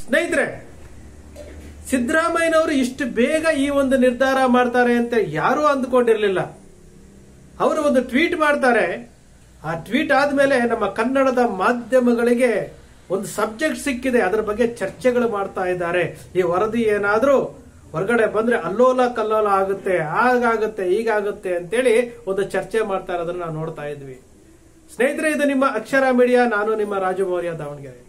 ಸ್ನೇಹಿತರೆ ಸಿದ್ದರಾಮಯ್ಯನವರು ಇಷ್ಟು ಬೇಗ ಈ ಒಂದು ನಿರ್ಧಾರ ಮಾಡ್ತಾರೆ ಅಂತ ಯಾರೂ ಅಂದ್ಕೊಂಡಿರ್ಲಿಲ್ಲ ಅವರು ಒಂದು ಟ್ವೀಟ್ ಮಾಡ್ತಾರೆ ಆ ಟ್ವೀಟ್ ಆದ್ಮೇಲೆ ನಮ್ಮ ಕನ್ನಡದ ಮಾಧ್ಯಮಗಳಿಗೆ ಒಂದು ಸಬ್ಜೆಕ್ಟ್ ಸಿಕ್ಕಿದೆ ಅದರ ಬಗ್ಗೆ ಚರ್ಚೆಗಳು ಮಾಡ್ತಾ ಇದ್ದಾರೆ ಈ ವರದಿ ಏನಾದ್ರೂ ಹೊರಗಡೆ ಬಂದ್ರೆ ಅಲ್ಲೋಲ ಕಲ್ಲೋಲ ಆಗುತ್ತೆ ಆಗಾಗುತ್ತೆ ಈಗಾಗುತ್ತೆ ಅಂತೇಳಿ ಒಂದು ಚರ್ಚೆ ಮಾಡ್ತಾ ಇರೋದನ್ನ ನಾವು ನೋಡ್ತಾ ಇದ್ವಿ ಸ್ನೇಹಿತರೆ ಇದು ನಿಮ್ಮ ಅಕ್ಷರ ಮೀಡಿಯಾ ನಾನು ನಿಮ್ಮ ರಾಜು ಮೌರ್ಯ ದಾವಣಗೆರೆ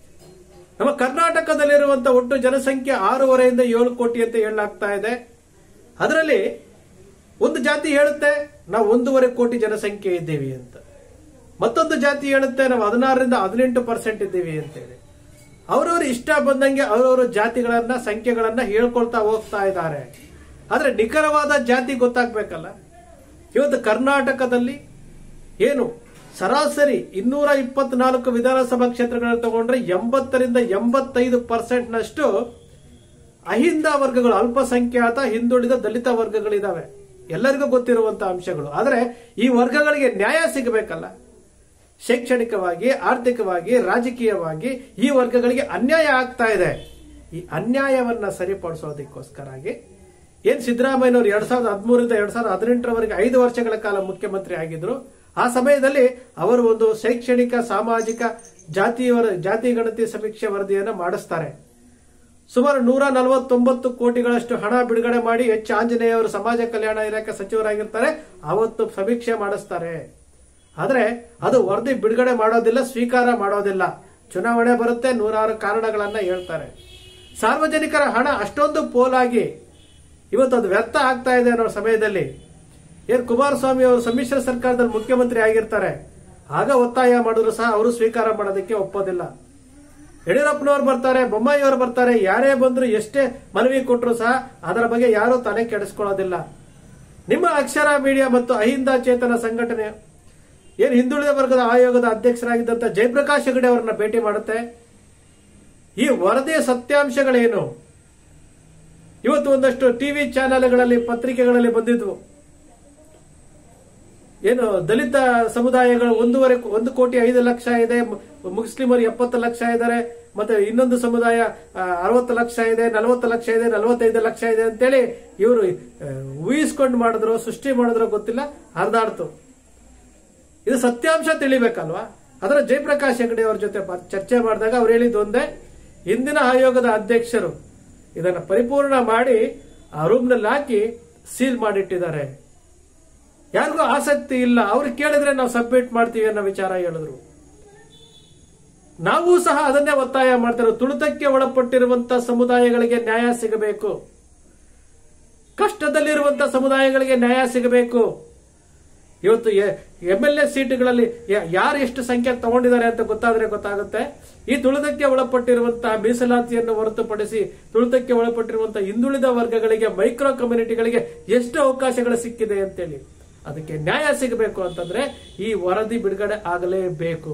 ನಮ್ಮ ಕರ್ನಾಟಕದಲ್ಲಿರುವಂತಹ ಒಟ್ಟು ಜನಸಂಖ್ಯೆ ಆರೂವರೆಯಿಂದ ಏಳು ಕೋಟಿ ಅಂತ ಹೇಳಲಾಗ್ತಾ ಇದೆ ಅದರಲ್ಲಿ ಒಂದು ಜಾತಿ ಹೇಳುತ್ತೆ ನಾವು ಒಂದೂವರೆ ಕೋಟಿ ಜನಸಂಖ್ಯೆ ಇದ್ದೀವಿ ಅಂತ ಮತ್ತೊಂದು ಜಾತಿ ಹೇಳುತ್ತೆ ನಾವು ಹದಿನಾರರಿಂದ ಹದಿನೆಂಟು ಪರ್ಸೆಂಟ್ ಇದ್ದೀವಿ ಅಂತೇಳಿ ಅವರವರು ಇಷ್ಟ ಬಂದಂಗೆ ಅವರವರ ಜಾತಿಗಳನ್ನ ಸಂಖ್ಯೆಗಳನ್ನ ಹೇಳ್ಕೊಳ್ತಾ ಹೋಗ್ತಾ ಇದ್ದಾರೆ ಆದ್ರೆ ನಿಖರವಾದ ಜಾತಿ ಗೊತ್ತಾಗ್ಬೇಕಲ್ಲ ಇವತ್ತು ಕರ್ನಾಟಕದಲ್ಲಿ ಏನು ಸರಾಸರಿ ಇನ್ನೂರ ಇಪ್ಪತ್ನಾಲ್ಕು ವಿಧಾನಸಭಾ ಕ್ಷೇತ್ರಗಳನ್ನು ತಗೊಂಡ್ರೆ ಎಂಬತ್ತರಿಂದ ಎಂಬತ್ತೈದು ಪರ್ಸೆಂಟ್ ನಷ್ಟು ಅಹಿಂದ ವರ್ಗಗಳು ಅಲ್ಪಸಂಖ್ಯಾತ ಹಿಂದುಳಿದ ದಲಿತ ವರ್ಗಗಳಿದಾವೆ ಎಲ್ಲರಿಗೂ ಗೊತ್ತಿರುವಂತಹ ಅಂಶಗಳು ಆದ್ರೆ ಈ ವರ್ಗಗಳಿಗೆ ನ್ಯಾಯ ಸಿಗಬೇಕಲ್ಲ ಶೈಕ್ಷಣಿಕವಾಗಿ ಆರ್ಥಿಕವಾಗಿ ರಾಜಕೀಯವಾಗಿ ಈ ವರ್ಗಗಳಿಗೆ ಅನ್ಯಾಯ ಆಗ್ತಾ ಇದೆ ಈ ಅನ್ಯಾಯವನ್ನ ಸರಿಪಡಿಸೋದಕ್ಕೋಸ್ಕರಾಗಿ ಏನ್ ಸಿದ್ದರಾಮಯ್ಯನವರು ಎರಡ್ ಸಾವಿರದ ಹದಿಮೂರಿಂದ ಎರಡ್ ಸಾವಿರದ ಹದಿನೆಂಟರವರೆಗೆ ಐದು ವರ್ಷಗಳ ಕಾಲ ಮುಖ್ಯಮಂತ್ರಿ ಆಗಿದ್ರು ಆ ಸಮಯದಲ್ಲಿ ಅವರು ಒಂದು ಶೈಕ್ಷಣಿಕ ಸಾಮಾಜಿಕ ಜಾತಿ ಜಾತಿ ಗಣತಿ ಸಮೀಕ್ಷೆ ವರದಿಯನ್ನು ಮಾಡಿಸ್ತಾರೆ ಸುಮಾರು ನೂರ ನಲವತ್ತೊಂಬತ್ತು ಕೋಟಿಗಳಷ್ಟು ಹಣ ಬಿಡುಗಡೆ ಮಾಡಿ ಎಚ್ ಆಂಜನೇಯ ಅವರು ಸಮಾಜ ಕಲ್ಯಾಣ ಇಲಾಖೆ ಸಚಿವರಾಗಿರ್ತಾರೆ ಅವತ್ತು ಸಮೀಕ್ಷೆ ಮಾಡಿಸ್ತಾರೆ ಆದ್ರೆ ಅದು ವರದಿ ಬಿಡುಗಡೆ ಮಾಡೋದಿಲ್ಲ ಸ್ವೀಕಾರ ಮಾಡೋದಿಲ್ಲ ಚುನಾವಣೆ ಬರುತ್ತೆ ನೂರಾರು ಕಾರಣಗಳನ್ನ ಹೇಳ್ತಾರೆ ಸಾರ್ವಜನಿಕರ ಹಣ ಅಷ್ಟೊಂದು ಪೋಲಾಗಿ ಇವತ್ತು ಅದು ವ್ಯರ್ಥ ಆಗ್ತಾ ಇದೆ ಅನ್ನೋ ಸಮಯದಲ್ಲಿ ಏನ್ ಕುಮಾರಸ್ವಾಮಿ ಅವರು ಸಮ್ಮಿಶ್ರ ಸರ್ಕಾರದಲ್ಲಿ ಮುಖ್ಯಮಂತ್ರಿ ಆಗಿರ್ತಾರೆ ಆಗ ಒತ್ತಾಯ ಮಾಡಿದ್ರು ಸಹ ಅವರು ಸ್ವೀಕಾರ ಮಾಡೋದಕ್ಕೆ ಒಪ್ಪೋದಿಲ್ಲ ಯಡಿಯೂರಪ್ಪನವ್ರು ಬರ್ತಾರೆ ಬೊಮ್ಮಾಯಿಯವರು ಬರ್ತಾರೆ ಯಾರೇ ಬಂದ್ರು ಎಷ್ಟೇ ಮನವಿ ಕೊಟ್ಟರು ಸಹ ಅದರ ಬಗ್ಗೆ ಯಾರೂ ತಲೆ ಕೆಡಿಸ್ಕೊಳ್ಳೋದಿಲ್ಲ ನಿಮ್ಮ ಅಕ್ಷರ ಮೀಡಿಯಾ ಮತ್ತು ಅಹಿಂದ ಚೇತನ ಸಂಘಟನೆ ಏನು ಹಿಂದುಳಿದ ವರ್ಗದ ಆಯೋಗದ ಅಧ್ಯಕ್ಷರಾಗಿದ್ದಂತ ಜಯಪ್ರಕಾಶ್ ಹೆಗಡೆ ಅವರನ್ನ ಭೇಟಿ ಮಾಡುತ್ತೆ ಈ ವರದಿಯ ಸತ್ಯಾಂಶಗಳೇನು ಇವತ್ತು ಒಂದಷ್ಟು ಟಿವಿ ಚಾನೆಲ್ಗಳಲ್ಲಿ ಪತ್ರಿಕೆಗಳಲ್ಲಿ ಬಂದಿದ್ವು ಏನು ದಲಿತ ಸಮುದಾಯಗಳು ಒಂದೂವರೆ ಒಂದು ಕೋಟಿ ಐದು ಲಕ್ಷ ಇದೆ ಮುಸ್ಲಿಮರು ಎಪ್ಪತ್ತು ಲಕ್ಷ ಇದ್ದಾರೆ ಮತ್ತೆ ಇನ್ನೊಂದು ಸಮುದಾಯ ಅರವತ್ತು ಲಕ್ಷ ಇದೆ ನಲವತ್ತು ಲಕ್ಷ ಇದೆ ನಲವತ್ತೈದು ಲಕ್ಷ ಇದೆ ಅಂತೇಳಿ ಇವರು ಊಹಿಸ್ಕೊಂಡು ಮಾಡಿದ್ರು ಸೃಷ್ಟಿ ಮಾಡಿದ್ರು ಗೊತ್ತಿಲ್ಲ ಹರಿದಾಡ್ತು ಇದು ಸತ್ಯಾಂಶ ತಿಳಿಬೇಕಲ್ವಾ ಅದರ ಜಯಪ್ರಕಾಶ್ ಹೆಗಡೆ ಅವರ ಜೊತೆ ಚರ್ಚೆ ಮಾಡಿದಾಗ ಅವ್ರು ಹೇಳಿದ್ದು ಒಂದೇ ಇಂದಿನ ಆಯೋಗದ ಅಧ್ಯಕ್ಷರು ಇದನ್ನ ಪರಿಪೂರ್ಣ ಮಾಡಿ ಆ ರೂಮ್ನಲ್ಲಿ ಹಾಕಿ ಸೀಲ್ ಮಾಡಿಟ್ಟಿದ್ದಾರೆ ಯಾರಿಗೂ ಆಸಕ್ತಿ ಇಲ್ಲ ಅವ್ರು ಕೇಳಿದ್ರೆ ನಾವು ಸಬ್ಮಿಟ್ ಮಾಡ್ತೀವಿ ಅನ್ನೋ ವಿಚಾರ ಹೇಳಿದ್ರು ನಾವು ಸಹ ಅದನ್ನೇ ಒತ್ತಾಯ ಮಾಡ್ತಿರೋ ತುಳಿತಕ್ಕೆ ಒಳಪಟ್ಟಿರುವಂತಹ ಸಮುದಾಯಗಳಿಗೆ ನ್ಯಾಯ ಸಿಗಬೇಕು ಕಷ್ಟದಲ್ಲಿರುವಂತಹ ಸಮುದಾಯಗಳಿಗೆ ನ್ಯಾಯ ಸಿಗಬೇಕು ಇವತ್ತು ಎಂ ಎಲ್ ಎ ಸೀಟುಗಳಲ್ಲಿ ಯಾರು ಎಷ್ಟು ಸಂಖ್ಯೆ ತಗೊಂಡಿದ್ದಾರೆ ಅಂತ ಗೊತ್ತಾದ್ರೆ ಗೊತ್ತಾಗುತ್ತೆ ಈ ತುಳಿತಕ್ಕೆ ಒಳಪಟ್ಟಿರುವಂತಹ ಮೀಸಲಾತಿಯನ್ನು ಹೊರತುಪಡಿಸಿ ತುಳಿತಕ್ಕೆ ಒಳಪಟ್ಟಿರುವಂತಹ ಹಿಂದುಳಿದ ವರ್ಗಗಳಿಗೆ ಮೈಕ್ರೋ ಕಮ್ಯುನಿಟಿಗಳಿಗೆ ಎಷ್ಟು ಅವಕಾಶಗಳು ಸಿಕ್ಕಿದೆ ಅಂತೇಳಿ ಅದಕ್ಕೆ ನ್ಯಾಯ ಸಿಗಬೇಕು ಅಂತಂದ್ರೆ ಈ ವರದಿ ಬಿಡುಗಡೆ ಆಗಲೇಬೇಕು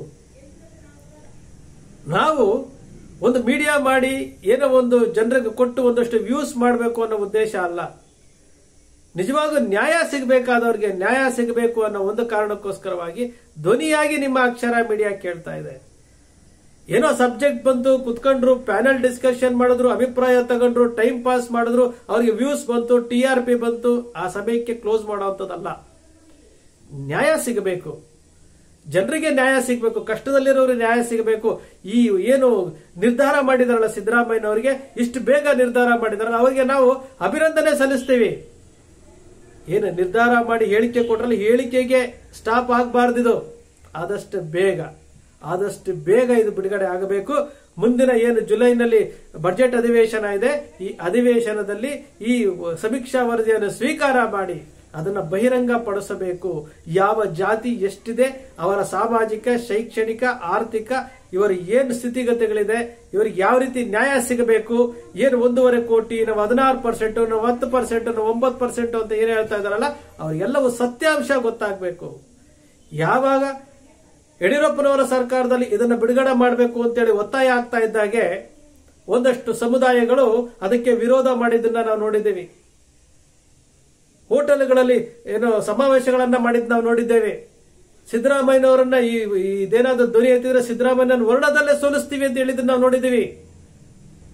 ನಾವು ಒಂದು ಮೀಡಿಯಾ ಮಾಡಿ ಏನೋ ಒಂದು ಜನರಿಗೆ ಕೊಟ್ಟು ಒಂದಷ್ಟು ವ್ಯೂಸ್ ಮಾಡಬೇಕು ಅನ್ನೋ ಉದ್ದೇಶ ಅಲ್ಲ ನಿಜವಾಗೂ ನ್ಯಾಯ ಸಿಗಬೇಕಾದವ್ರಿಗೆ ನ್ಯಾಯ ಸಿಗಬೇಕು ಅನ್ನೋ ಒಂದು ಕಾರಣಕ್ಕೋಸ್ಕರವಾಗಿ ಧ್ವನಿಯಾಗಿ ನಿಮ್ಮ ಅಕ್ಷರ ಮೀಡಿಯಾ ಕೇಳ್ತಾ ಇದೆ ಏನೋ ಸಬ್ಜೆಕ್ಟ್ ಬಂತು ಕುತ್ಕೊಂಡ್ರು ಪ್ಯಾನಲ್ ಡಿಸ್ಕಷನ್ ಮಾಡಿದ್ರು ಅಭಿಪ್ರಾಯ ತಗೊಂಡ್ರು ಟೈಮ್ ಪಾಸ್ ಮಾಡಿದ್ರು ಅವ್ರಿಗೆ ವ್ಯೂಸ್ ಬಂತು ಟಿ ಆರ್ ಪಿ ಬಂತು ಆ ಸಮಯಕ್ಕೆ ಕ್ಲೋಸ್ ಮಾಡುವಂಥದ್ದಲ್ಲ ನ್ಯಾಯ ಸಿಗಬೇಕು ಜನರಿಗೆ ನ್ಯಾಯ ಸಿಗಬೇಕು ಕಷ್ಟದಲ್ಲಿರೋರಿಗೆ ನ್ಯಾಯ ಸಿಗಬೇಕು ಈ ಏನು ನಿರ್ಧಾರ ಮಾಡಿದಾರಲ್ಲ ಸಿದ್ದರಾಮಯ್ಯನವರಿಗೆ ಇಷ್ಟು ಬೇಗ ನಿರ್ಧಾರ ಮಾಡಿದಾರಲ್ಲ ಅವರಿಗೆ ನಾವು ಅಭಿನಂದನೆ ಸಲ್ಲಿಸ್ತೀವಿ ಏನು ನಿರ್ಧಾರ ಮಾಡಿ ಹೇಳಿಕೆ ಕೊಟ್ರಲ್ಲ ಹೇಳಿಕೆಗೆ ಸ್ಟಾಪ್ ಆಗಬಾರ್ದಿದು ಆದಷ್ಟು ಬೇಗ ಆದಷ್ಟು ಬೇಗ ಇದು ಬಿಡುಗಡೆ ಆಗಬೇಕು ಮುಂದಿನ ಏನು ಜುಲೈನಲ್ಲಿ ಬಜೆಟ್ ಅಧಿವೇಶನ ಇದೆ ಈ ಅಧಿವೇಶನದಲ್ಲಿ ಈ ಸಮೀಕ್ಷಾ ವರದಿಯನ್ನು ಸ್ವೀಕಾರ ಮಾಡಿ ಅದನ್ನು ಬಹಿರಂಗ ಪಡಿಸಬೇಕು ಯಾವ ಜಾತಿ ಎಷ್ಟಿದೆ ಅವರ ಸಾಮಾಜಿಕ ಶೈಕ್ಷಣಿಕ ಆರ್ಥಿಕ ಇವರ ಏನು ಸ್ಥಿತಿಗತಿಗಳಿದೆ ಇವರಿಗೆ ಯಾವ ರೀತಿ ನ್ಯಾಯ ಸಿಗಬೇಕು ಏನು ಒಂದೂವರೆ ಕೋಟಿ ನಾವು ಹದಿನಾರು ಪರ್ಸೆಂಟ್ ನಾವು ಹತ್ತು ಪರ್ಸೆಂಟ್ ನಾವು ಒಂಬತ್ತು ಪರ್ಸೆಂಟ್ ಅಂತ ಏನು ಹೇಳ್ತಾ ಇದಾರಲ್ಲ ಅವರಿಗೆಲ್ಲವೂ ಸತ್ಯಾಂಶ ಗೊತ್ತಾಗಬೇಕು ಯಾವಾಗ ಯಡಿಯೂರಪ್ಪನವರ ಸರ್ಕಾರದಲ್ಲಿ ಇದನ್ನು ಬಿಡುಗಡೆ ಮಾಡಬೇಕು ಅಂತೇಳಿ ಒತ್ತಾಯ ಆಗ್ತಾ ಇದ್ದಾಗೆ ಒಂದಷ್ಟು ಸಮುದಾಯಗಳು ಅದಕ್ಕೆ ವಿರೋಧ ಮಾಡಿದ್ದನ್ನ ನಾವು ನೋಡಿದ್ದೀವಿ ಹೋಟೆಲ್ಗಳಲ್ಲಿ ಏನೋ ಸಮಾವೇಶಗಳನ್ನ ಮಾಡಿದ್ ನಾವು ನೋಡಿದ್ದೇವೆ ಸಿದ್ದರಾಮಯ್ಯನವರನ್ನ ಈ ಇದೇನಾದ್ರೂ ಧ್ವನಿ ಎತ್ತಿದ್ರೆ ಸಿದ್ದರಾಮಯ್ಯನ ವರ್ಣದಲ್ಲೇ ಸೋಲಿಸ್ತೀವಿ ಅಂತ ಹೇಳಿದ್ದು ನಾವು ನೋಡಿದ್ದೀವಿ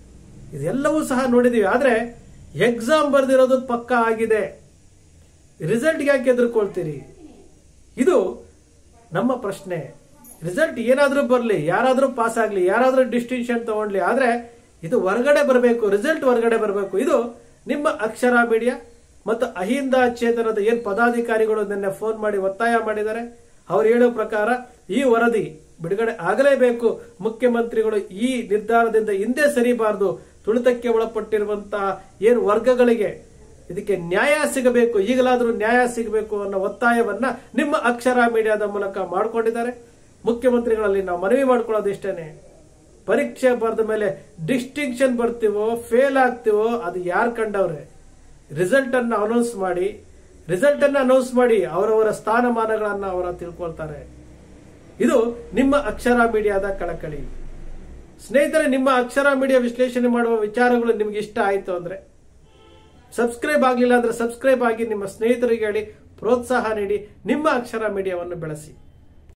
ಇದೆಲ್ಲವೂ ಸಹ ನೋಡಿದೀವಿ ಆದ್ರೆ ಎಕ್ಸಾಮ್ ಬರೆದಿರೋದು ಪಕ್ಕ ಆಗಿದೆ ರಿಸಲ್ಟ್ಗೆ ಯಾಕೆ ಎದುರ್ಕೊಳ್ತೀರಿ ಇದು ನಮ್ಮ ಪ್ರಶ್ನೆ ರಿಸಲ್ಟ್ ಏನಾದ್ರೂ ಬರಲಿ ಯಾರಾದ್ರೂ ಪಾಸ್ ಆಗಲಿ ಯಾರಾದ್ರೂ ಡಿಸ್ಟಿಂಕ್ಷನ್ ತಗೊಂಡ್ಲಿ ಆದ್ರೆ ಇದು ಹೊರಗಡೆ ಬರಬೇಕು ರಿಸಲ್ಟ್ ಹೊರಗಡೆ ಬರಬೇಕು ಇದು ನಿಮ್ಮ ಅಕ್ಷರ ಮೀಡಿಯಾ ಮತ್ತು ಅಹಿಂದ ಚೇತನದ ಏನ್ ಪದಾಧಿಕಾರಿಗಳು ನಿನ್ನೆ ಫೋನ್ ಮಾಡಿ ಒತ್ತಾಯ ಮಾಡಿದ್ದಾರೆ ಅವ್ರು ಹೇಳೋ ಪ್ರಕಾರ ಈ ವರದಿ ಬಿಡುಗಡೆ ಆಗಲೇಬೇಕು ಮುಖ್ಯಮಂತ್ರಿಗಳು ಈ ನಿರ್ಧಾರದಿಂದ ಹಿಂದೆ ಸರಿಬಾರದು ತುಳಿತಕ್ಕೆ ಒಳಪಟ್ಟಿರುವಂತಹ ಏನು ವರ್ಗಗಳಿಗೆ ಇದಕ್ಕೆ ನ್ಯಾಯ ಸಿಗಬೇಕು ಈಗಲಾದರೂ ನ್ಯಾಯ ಸಿಗಬೇಕು ಅನ್ನೋ ಒತ್ತಾಯವನ್ನ ನಿಮ್ಮ ಅಕ್ಷರ ಮೀಡಿಯಾದ ಮೂಲಕ ಮಾಡಿಕೊಂಡಿದ್ದಾರೆ ಮುಖ್ಯಮಂತ್ರಿಗಳಲ್ಲಿ ನಾವು ಮನವಿ ಮಾಡ್ಕೊಳ್ಳೋದು ಇಷ್ಟೇನೆ ಪರೀಕ್ಷೆ ಬರೆದ ಮೇಲೆ ಡಿಸ್ಟಿಂಕ್ಷನ್ ಬರ್ತೀವೋ ಫೇಲ್ ಆಗ್ತೀವೋ ಅದು ಯಾರು ಕಂಡವ್ರೆ ರಿಸಲ್ಟ್ ಅನ್ನ ಅನೌನ್ಸ್ ಮಾಡಿ ರಿಸಲ್ಟ್ ಅನ್ನ ಅನೌನ್ಸ್ ಮಾಡಿ ಅವರವರ ಸ್ಥಾನಮಾನಗಳನ್ನ ಅವರ ತಿಳ್ಕೊಳ್ತಾರೆ ಇದು ನಿಮ್ಮ ಅಕ್ಷರ ಮೀಡಿಯಾದ ಕಳಕಳಿ ಸ್ನೇಹಿತರೆ ನಿಮ್ಮ ಅಕ್ಷರ ಮೀಡಿಯಾ ವಿಶ್ಲೇಷಣೆ ಮಾಡುವ ವಿಚಾರಗಳು ನಿಮ್ಗೆ ಇಷ್ಟ ಆಯ್ತು ಅಂದ್ರೆ ಸಬ್ಸ್ಕ್ರೈಬ್ ಆಗಲಿಲ್ಲ ಅಂದ್ರೆ ಸಬ್ಸ್ಕ್ರೈಬ್ ಆಗಿ ನಿಮ್ಮ ಸ್ನೇಹಿತರಿಗೆ ಹೇಳಿ ಪ್ರೋತ್ಸಾಹ ನೀಡಿ ನಿಮ್ಮ ಅಕ್ಷರ ಮೀಡಿಯಾವನ್ನು ಬೆಳೆಸಿ